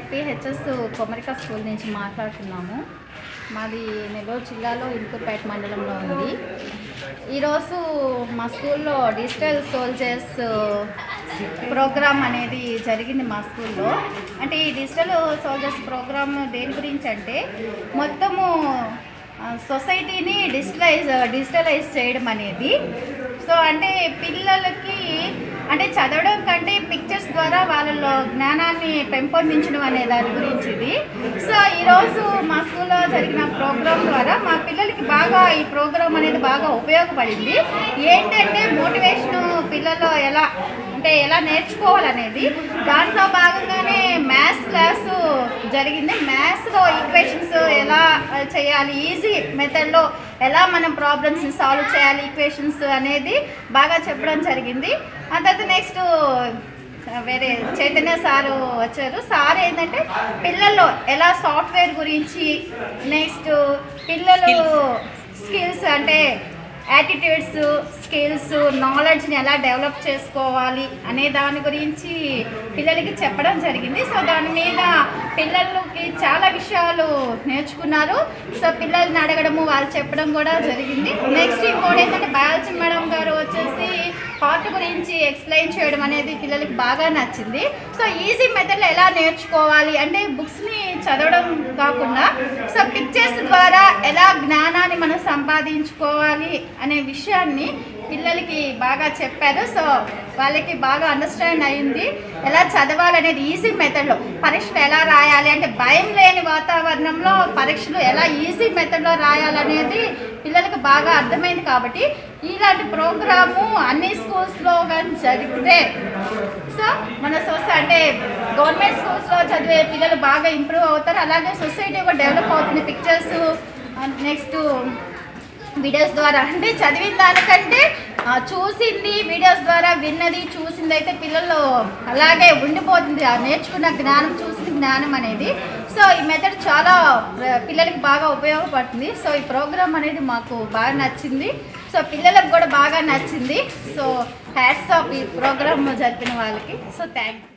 ZPHS Komarika school నుంచి మాట్లాడుతున్నాము మాది నెల్లూరు జిల్లాలో ఇంకూరుపేట మండలంలో ఉంది ఈరోజు మా స్కూల్లో డిజిటల్ సోల్జర్స్ ప్రోగ్రామ్ అనేది జరిగింది మా స్కూల్లో అంటే ఈ డిజిటల్ సోల్జర్స్ ప్రోగ్రామ్ దేని గురించి అంటే మొత్తము ఆ, సొసైటీని డిజిటలైజ్ డిజిటలైజ్ చేయడం అనేది సో అంటే పిల్లలకి అంటే చదవడం కంటే పిక్చర్స్ ద్వారా వాళ్ళలో జ్ఞానాన్ని పెంపొందించడం అనే దాని గురించి ఇది సో ఈరోజు మా స్కూల్లో జరిగిన ప్రోగ్రామ్ ద్వారా మా పిల్లలకి బాగా ఈ ప్రోగ్రామ్ అనేది బాగా ఉపయోగపడింది ఏంటంటే మోటివేషన్ పిల్లలు ఎలా అంటే ఎలా నేర్చుకోవాలనేది దాంట్లో భాగంగానే మ్యాథ్స్ క్లాసు జరిగింది మ్యాథ్స్లో ఈక్వేషన్స్ ఎలా ఆ, చేయాలి ఈజీ మెథడ్లో ఎలా మనం ప్రాబ్లమ్స్ని సాల్వ్ చేయాలి ఈక్వేషన్స్ అనేది బాగా చెప్పడం జరిగింది ఆ తర్వాత నెక్స్ట్ వేరే చైతన్య సారు వచ్చారు సార్ ఏంటంటే పిల్లల్లో ఎలా సాఫ్ట్వేర్ గురించి నెక్స్ట్ పిల్లలు స్కిల్స్ అంటే యాటిట్యూడ్స్ స్కిల్స్ నాలెడ్జ్ని ఎలా డెవలప్ చేసుకోవాలి అనే దాని గురించి పిల్లలకి చెప్పడం జరిగింది సో దాని మీద పిల్లలకి చాలా విషయాలు నేర్చుకున్నారు సో పిల్లల్ని అడగడము వాళ్ళు చెప్పడం కూడా జరిగింది నెక్స్ట్ ఇంకోటి ఏంటంటే బయాలజీ మేడం గారు వచ్చేసి హార్ట్ గురించి ఎక్స్ప్లెయిన్ చేయడం అనేది పిల్లలకి బాగా నచ్చింది సో ఈజీ మెథడ్లో ఎలా నేర్చుకోవాలి అంటే బుక్స్ని చదవడం కాకుండా సో పిక్చర్స్ ద్వారా ఎలా జ్ఞానాన్ని మనం సంపాదించుకోవాలి అనే విషయాన్ని పిల్లలకి బాగా చెప్పారు సో వాళ్ళకి బాగా అండర్స్టాండ్ అయింది ఎలా చదవాలనేది ఈజీ మెథడ్లో పరీక్షలు ఎలా రాయాలి అంటే భయం లేని వాతావరణంలో పరీక్షలు ఎలా ఈజీ మెథడ్లో రాయాలనేది పిల్లలకు బాగా అర్థమైంది కాబట్టి ఇలాంటి ప్రోగ్రాము అన్ని స్కూల్స్లో కానీ జరిగితే సో మన సొసై అంటే గవర్నమెంట్ స్కూల్స్లో చదివే పిల్లలు బాగా ఇంప్రూవ్ అవుతారు అలాగే సొసైటీ కూడా డెవలప్ అవుతుంది పిక్చర్స్ నెక్స్ట్ వీడియోస్ ద్వారా అంటే చదివిన దానికంటే ఆ, చూసింది వీడియోస్ ద్వారా విన్నది చూసింది అయితే పిల్లలు అలాగే ఉండిపోతుంది ఆ నేర్చుకున్న జ్ఞానం చూసిన జ్ఞానం అనేది సో ఈ మెథడ్ చాలా ఆ, పిల్లలకి బాగా ఉపయోగపడుతుంది సో ఈ ప్రోగ్రామ్ అనేది మాకు బాగా నచ్చింది సో పిల్లలకు కూడా బాగా నచ్చింది సో హ్యాట్స్ ఆఫ్ ఈ ప్రోగ్రామ్ జరిపిన వాళ్ళకి సో థ్యాంక్